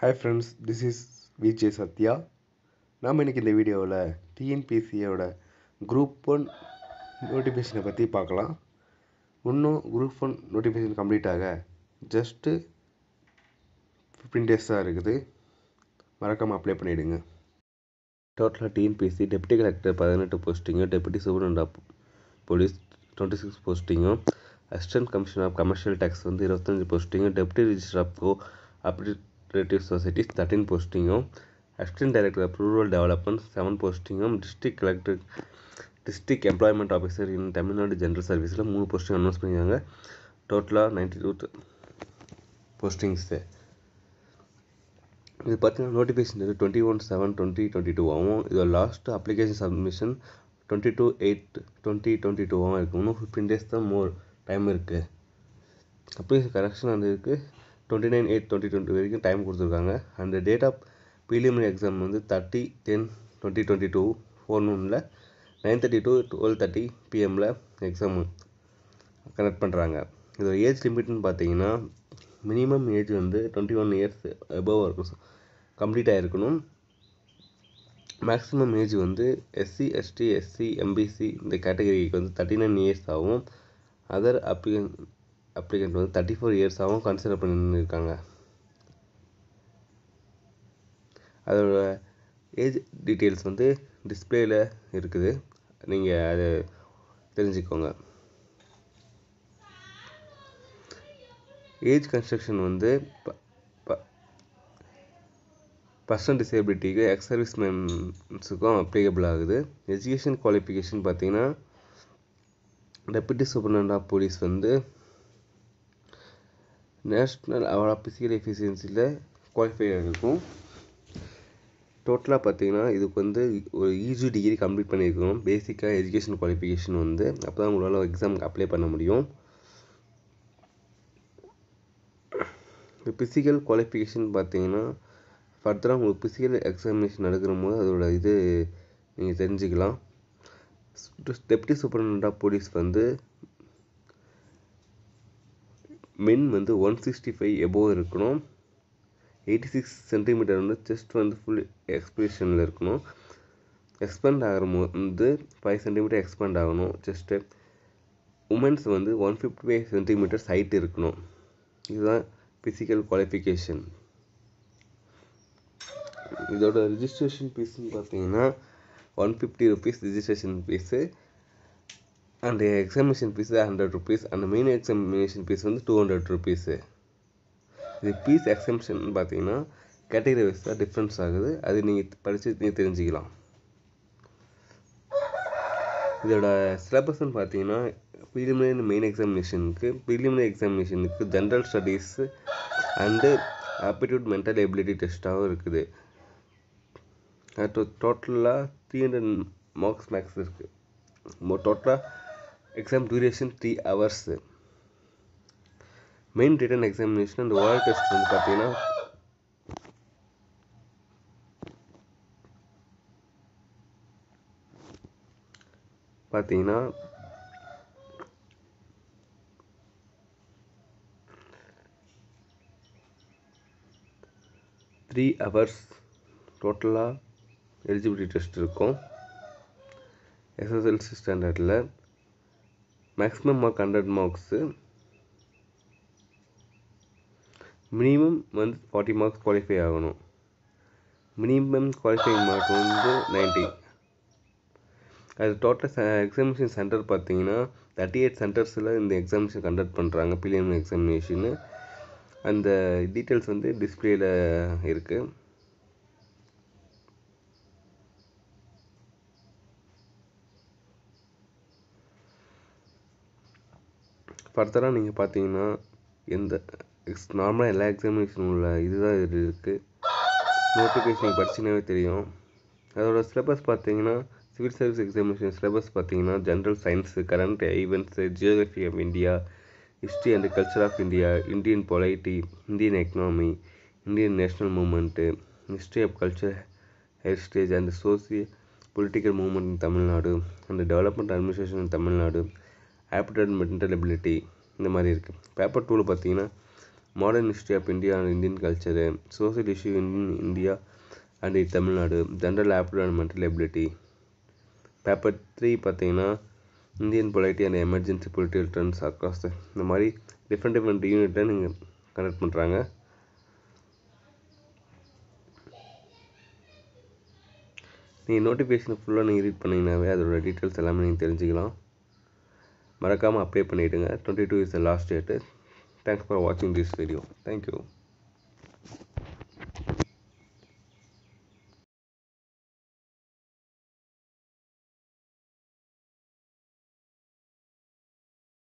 hi friends this is VJ Sathya நாம் இன்றைக்கி இந்த வீடியோவில் டிஎன்பிசியோட குரூப் ஒன் நோட்டிஃபிகேஷனை பற்றி பார்க்கலாம் இன்னும் குரூப் ஒன் நோட்டிஃபிகேஷன் கம்ப்ளீட் ஆக ஜஸ்ட்டு ஃபிஃப்டீன் டேஸ் தான் இருக்குது மறக்காமல் அப்ளை பண்ணிவிடுங்க டோட்டலாக டிஎன்பிசி டெப்டி கலெக்டர் பதினெட்டு போஸ்டிங்கும் deputy superintendent of police twenty six போஸ்டிங்கும் assistant commissioner of commercial tax வந்து இருபத்தஞ்சி போஸ்டிங்கும் deputy registrar of cooperative societies thirteen போஸ்டிங்கும் assistant director of rural development seven போஸ்டிங்கும் district collector district employment officer in Tamil Nadu general சர்வீஸில் மூணு posting announce பண்ணியிருக்காங்க டோட்டலாக நைன்டி டூ போஸ்டிங்ஸு இது பார்த்தீங்கன்னா notification date twenty one seven twenty twenty two ஆகும் இதோட last application submission twenty two eight twenty twenty டூவாகவும் இருக்குது இன்னும் ஃபிஃப்டீன் டேஸ் தான் மோர் டைம் இருக்குது அப்ளிகேஷன் கரெக்ஷன் வந்து இருக்குது twenty nine eight twenty twenty வரைக்கும் டைம் கொடுத்துருக்காங்க அந்த டேட் ஆஃப் ப்ரீலிமினரி எக்ஸாம் வந்து thirty ten twenty twenty two four நூனில் nine thirty to twelve thirty பிஎம்மில் எக்ஸாம் கனெக்ட் பண்ணுறாங்க இதோட ஏஜ் லிமிட்னு பார்த்தீங்கன்னா மினிமம் ஏஜ் வந்து டுவெண்ட்டி ஒன் இயர்ஸ் எபோவ் இருக்கும் கம்ப்ளீட் ஆகிருக்கணும் மேக்ஸிமம் ஏஜ் வந்து எஸ்சி எஸ்டி எஸ்சி எம்பிசி இந்த கேட்டகரிக்கு வந்து தேர்ட்டி நைன் இயர்ஸ் ஆகும் அதர் அப்ளிகன் அப்ளிகண்ட் வந்து தேர்ட்டி ஃபோர் இயர்ஸாகவும் கன்சிடர் பண்ணியிருக்காங்க அதோட ஏஜ் டீட்டெயில்ஸ் வந்து டிஸ்பிளேயில் இருக்குது நீங்கள் அதை தெரிஞ்சுக்கோங்க ஏஜ் கன்ஸ்ட்ரக்ஷன் வந்து பர்சன் டிசேபிலிட்டிக்கு எக்ஸ் சர்வீஸ் மேன்ஸுக்கும் அப்ளிகபிள் ஆகுது எஜுகேஷன் குவாலிஃபிகேஷன் பார்த்தீங்கன்னா டெப்யூட்டி சூப்பர்டென்ட் ஆஃப் போலீஸ் வந்து நேஷ்னல் அவார்ட் ஆஃப் ஃபிசிக்கல் எஃபிஷியன்சியில் குவாலிஃபை ஆகிருக்கும் டோட்டலாக பார்த்தீங்கன்னா இதுக்கு வந்து ஒரு யூஜி டிகிரி கம்ப்ளீட் பண்ணியிருக்கணும் பேசிக்காக எஜுகேஷன் குவாலிஃபிகேஷன் வந்து அப்போ தான் உங்களால் எக்ஸாமுக்கு அப்ளை பண்ண முடியும் ஃபிசிக்கல் குவாலிஃபிகேஷன் பார்த்தீங்கன்னா ஃபர்தராக உங்களுக்கு ஃபிசிக்கல் எக்ஸாமினேஷன் நடக்கிற போது அதோட இது நீங்கள் தெரிஞ்சுக்கலாம் டெப்டி சூப்பரண்ட் ஆஃப் போலீஸ் வந்து மென் வந்து ஒன் சிக்ஸ்டி ஃபைவ் எபோவ் இருக்கணும் எயிட்டி சிக்ஸ் சென்டிமீட்டர் வந்து செஸ்ட் வந்து ஃபுல் எக்ஸ்பிரஷனில் இருக்கணும் எக்ஸ்பேண்ட் ஆகிற வந்து ஃபைவ் சென்டிமீட்டர் எக்ஸ்பேண்ட் ஆகணும் செஸ்ட்டு உமன்ஸ் வந்து one fifty five centimetres height இருக்கணும் இதுதான் ஃபிசிக்கல் குவாலிஃபிகேஷன் இதோட ரிஜிஸ்ட்ரேஷன் ஃபீஸ்னு பார்த்தீங்கன்னா one fifty rupees registration fees and examination fees hundred rupees அந்த மெயின் எக்ஸாமினேஷன் ஃபீஸ் வந்து டூ ஹண்ட்ரட் ருபீஸு இது ஃபீஸ் எக்ஸம்ஷன் பார்த்தீங்கன்னா கேட்டகரி வைஸ் தான் டிஃப்ரென்ஸ் ஆகுது அது நீங்கள் படித்து நீங்கள் தெரிஞ்சுக்கலாம் இதோட சிலபஸ்ன்னு பார்த்தீங்கன்னா ப்ரீலிமினரி மெயின் எக்ஸாமினேஷனுக்கு ப்ரீலிமினரி எக்ஸாமினேஷனுக்கு general studies and aptitude mental ability டெஸ்ட்டாகவும் இருக்குது டோட்டலாக த்ரீ ஹண்ட்ரட் மார்க்ஸ் மேக்ஸ் இருக்குது டோட்டலாக exam duration three hours main written examination அந்த ஓரல் டெஸ்ட் வந்து பார்த்தீங்கன்னா பார்த்தீங்கன்னா த்ரீ ஹவர்ஸ் டோட்டலாக எலிஜிபிலிட்டி டெஸ்ட் இருக்கும் எஸ்எஸ்எல்சி ஸ்டாண்டர்டில் maximum mark hundred marks minimum வந்து ஃபார்ட்டி மார்க்ஸ் குவாலிஃபை ஆகணும் மினிமம் குவாலிஃபைங் மார்க் வந்து நைன்ட்டி அது டோட்டல் எக்ஸாமினேஷன் சென்டர் பார்த்தீங்கன்னா தேர்ட்டி எயிட் சென்டர்ஸில் இந்த எக்ஸாமினேஷன் கண்டக்ட் பண்ணுறாங்க பிலிமினரி எக்ஸாமினேஷனு அந்த டீட்டெயில்ஸ் வந்து டிஸ்பிளேயில் இருக்குது ஃபர்தராக நீங்கள் பார்த்தீங்கன்னா எந்த எக்ஸ் நார்மலாக எல்லா எக்ஸாமினேஷன் உள்ள இதுதான் இது இருக்குது நோட்டிஃபிகேஷன் படிச்சுனாவே தெரியும் அதோட சிலபஸ் பார்த்தீங்கன்னா சிவில் சர்வீஸ் எக்ஸாமினேஷன் சிலபஸ் பார்த்தீங்கன்னா general science current events geography of India history and culture of India Indian polity Indian economy Indian national movement history of culture heritage and social political movement in Tamil Nadu and development administration in Tamil Nadu aptitude mental ability இந்த மாதிரி இருக்குது paper டூவில் பார்த்தீங்கன்னா modern history of India and Indian culture social issue in India and Tamil Nadu general aptitude and mental ability paper three பார்த்தீங்கன்னா Indian polity and emergency political trends across the இந்த மாதிரி different different யூனிட்டில் நீங்கள் கனெக்ட் பண்ணுறாங்க நீங்கள் notification ஃபுல்லாக நீங்கள் read பண்ணிங்கனாவே அதோட டீட்டெயில்ஸ் எல்லாமே நீங்கள் தெரிஞ்சுக்கலாம் மறக்காமல் அப்ளை பண்ணிவிடுங்க twenty two is the last date thanks for வாட்சிங் திஸ் வீடியோ தேங்க்யூ